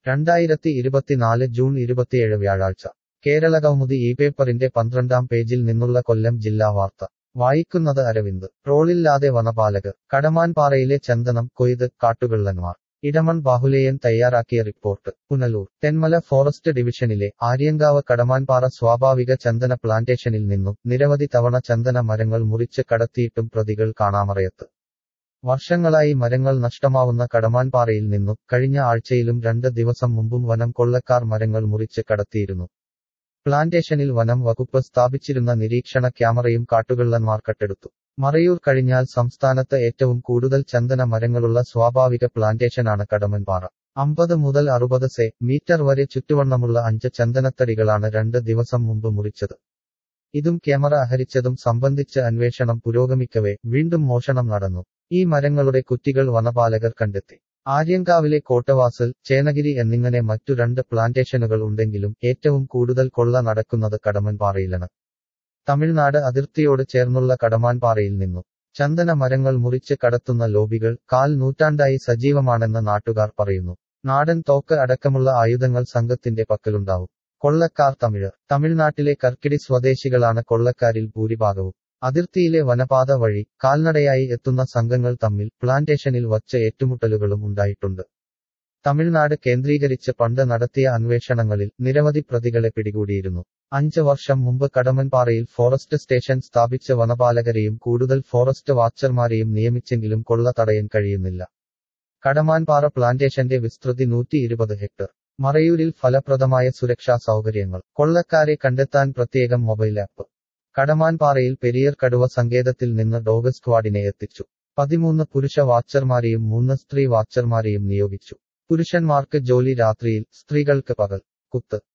രണ്ടായിരത്തി ഇരുപത്തിനാല് ജൂൺ ഇരുപത്തിയേഴ് വ്യാഴാഴ്ച കേരളകൗമുദി ഈ പേപ്പറിന്റെ പന്ത്രണ്ടാം പേജിൽ നിന്നുള്ള കൊല്ലം ജില്ലാ വാർത്ത വായിക്കുന്നത് അരവിന്ദ് റോളില്ലാതെ വനപാലകർ കടമാൻപാറയിലെ ചന്ദനം കൊയ്ത് കാട്ടുകള്ളന്മാർ ഇടമൺ ബാഹുലേയൻ തയ്യാറാക്കിയ റിപ്പോർട്ട് പുനലൂർ തെന്മല ഫോറസ്റ്റ് ഡിവിഷനിലെ ആര്യങ്കാവ് കടമാൻപാറ സ്വാഭാവിക ചന്ദന പ്ലാന്റേഷനിൽ നിന്നും നിരവധി തവണ ചന്ദന മരങ്ങൾ മുറിച്ച് കടത്തിയിട്ടും പ്രതികൾ കാണാമറയത്ത് വർഷങ്ങളായി മരങ്ങൾ നഷ്ടമാവുന്ന കടമാൻപാറയിൽ നിന്നും കഴിഞ്ഞ ആഴ്ചയിലും രണ്ട് ദിവസം മുമ്പും വനം കൊള്ളക്കാർ മരങ്ങൾ മുറിച്ച് കടത്തിയിരുന്നു പ്ലാന്റേഷനിൽ വനം വകുപ്പ് സ്ഥാപിച്ചിരുന്ന നിരീക്ഷണ ക്യാമറയും കാട്ടുകള്ളന്മാർ കട്ടെടുത്തു മറയൂർ കഴിഞ്ഞാൽ സംസ്ഥാനത്ത് ഏറ്റവും കൂടുതൽ ചന്ദന മരങ്ങളുള്ള സ്വാഭാവിക പ്ലാന്റേഷനാണ് കടമൻപാറ അമ്പത് മുതൽ അറുപത് സെ മീറ്റർ വരെ ചുറ്റുവണ്ണമുള്ള അഞ്ച് ചന്ദനത്തടികളാണ് രണ്ട് ദിവസം മുമ്പ് മുറിച്ചത് ഇതും ക്യാമറ അഹരിച്ചതും സംബന്ധിച്ച് അന്വേഷണം പുരോഗമിക്കവേ വീണ്ടും മോഷണം നടന്നു ഈ മരങ്ങളുടെ കുറ്റികൾ വനപാലകർ കണ്ടെത്തി ആര്യങ്കാവിലെ കോട്ടവാസൽ ചേനഗിരി എന്നിങ്ങനെ മറ്റു രണ്ട് പ്ലാന്റേഷനുകൾ ഉണ്ടെങ്കിലും ഏറ്റവും കൂടുതൽ കൊള്ള നടക്കുന്നത് കടമൻപാറയിലാണ് തമിഴ്നാട് അതിർത്തിയോട് ചേർന്നുള്ള കടമാൻപാറയിൽ നിന്നു ചന്ദന മരങ്ങൾ മുറിച്ച് കടത്തുന്ന ലോബികൾ കാൽ നൂറ്റാണ്ടായി സജീവമാണെന്ന് നാട്ടുകാർ പറയുന്നു നാടൻ തോക്ക് അടക്കമുള്ള ആയുധങ്ങൾ സംഘത്തിന്റെ പക്കലുണ്ടാവും കൊള്ളക്കാർ തമിഴർ തമിഴ്നാട്ടിലെ കർക്കിടി സ്വദേശികളാണ് കൊള്ളക്കാരിൽ ഭൂരിഭാഗവും അതിർത്തിയിലെ വനപാത വഴി കാൽനടയായി എത്തുന്ന സംഘങ്ങൾ തമ്മിൽ പ്ലാന്റേഷനിൽ വച്ച ഏറ്റുമുട്ടലുകളും ഉണ്ടായിട്ടുണ്ട് തമിഴ്നാട് കേന്ദ്രീകരിച്ച് പണ്ട് നടത്തിയ അന്വേഷണങ്ങളിൽ നിരവധി പ്രതികളെ പിടികൂടിയിരുന്നു അഞ്ച് വർഷം മുമ്പ് കടമൻപാറയിൽ ഫോറസ്റ്റ് സ്റ്റേഷൻ സ്ഥാപിച്ച വനപാലകരെയും കൂടുതൽ ഫോറസ്റ്റ് വാച്ചർമാരെയും നിയമിച്ചെങ്കിലും കൊള്ള തടയാൻ കഴിയുന്നില്ല കടമാൻപാറ പ്ലാന്റേഷന്റെ വിസ്തൃതി നൂറ്റി ഇരുപത് ഹെക്ടർ മറയൂരിൽ ഫലപ്രദമായ സുരക്ഷാ സൗകര്യങ്ങൾ കൊള്ളക്കാരെ കണ്ടെത്താൻ പ്രത്യേകം മൊബൈൽ ആപ്പ് കടമാൻപാറയിൽ പെരിയർ കടുവ സങ്കേതത്തിൽ നിന്ന് ഡോഗ് സ്ക്വാഡിനെ എത്തിച്ചു പതിമൂന്ന് പുരുഷ വാച്ചർമാരെയും മൂന്ന് സ്ത്രീ വാച്ചർമാരെയും നിയോഗിച്ചു പുരുഷന്മാർക്ക് ജോലി രാത്രിയിൽ സ്ത്രീകൾക്ക് പകൽ കുത്ത്